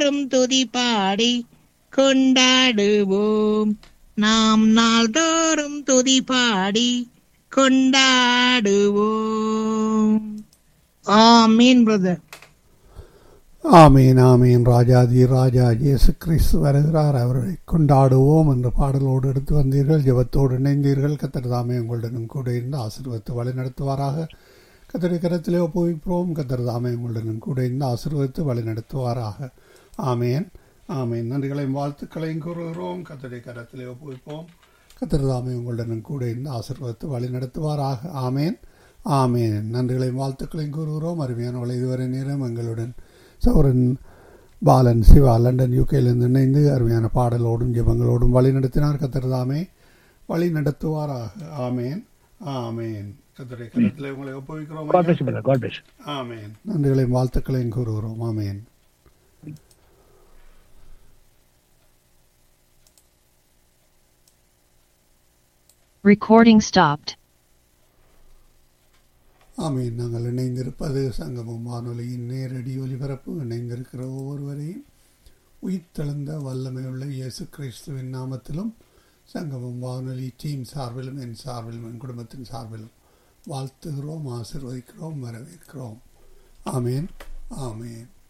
நாள்தோறும் துதி பாடி கொண்டாடுவோம் நாம் நாள்தோறும் துதி பாடி கொண்டாடுவோம் ஆமீன் பிரதர் ஆமீன் ஆமீன் ராஜாதி ராஜா இயேசு கிறிஸ்து வருகிறார் அவரை கொண்டாடுவோம் என்ற பாடலோடு எடுத்து வந்தீர்கள் ஜெபத்தோடு இணைந்தீர்கள் கத்தர் தாமே உங்களுடனும் கூட இருந்து ஆசீர்வத்து வழி நடத்துவாராக கத்தரை கரத்திலே ஒப்புவிப்போம் கத்தர் தாமே உங்களுடனும் கூட இருந்து ஆசீர்வத்து வழி நடத்துவாராக ஆமேன் ஆமேன் நன்றிகளையும் வாழ்த்துக்களையும் கூறுகிறோம் கத்தரை கரத்திலே ஒப்புவிப்போம் கத்தர் தாமே உங்களுடனும் கூட இருந்து ஆசீர்வத்து வழி நடத்துவாராக ஆமேன் ஆமேன் நன்றிகளையும் வாழ்த்துக்களையும் கூறுகிறோம் அருமையானவளை இதுவரை நேரம் எங்களுடன் சௌரன் பாலன் சிவா லண்டன் யூகேலிருந்து இணைந்து அருமையான பாடலோடும் ஜெபங்களோடும் வழி நடத்தினார் கத்திரதாமே வழி நடத்துவாராக ஆமேன் ஆமேன் கத்தரை கருத்தில் உங்களை ஒப்புவிக்கிறோம் God bless you, brother. God bless you. ஆமேன் நன்றிகளையும் வாழ்த்துக்களையும் கூறுகிறோம் ஆமேன் Recording stopped. ஆமீன் நாங்கள் இணைந்திருப்பது சங்கமம் வானொலியின் நேரடி ஒலிபரப்பு இணைந்திருக்கிற ஒவ்வொருவரையும் உயிர்த்தெழுந்த வல்லமையுள்ள இயேசு கிறிஸ்துவின் நாமத்திலும் சங்கமம் வானொலி டீம் சார்பிலும் என் சார்பிலும் என் குடும்பத்தின் சார்பிலும் வாழ்த்துகிறோம் ஆசிர்வதிக்கிறோம் வரவேற்கிறோம் ஆமேன் ஆமேன்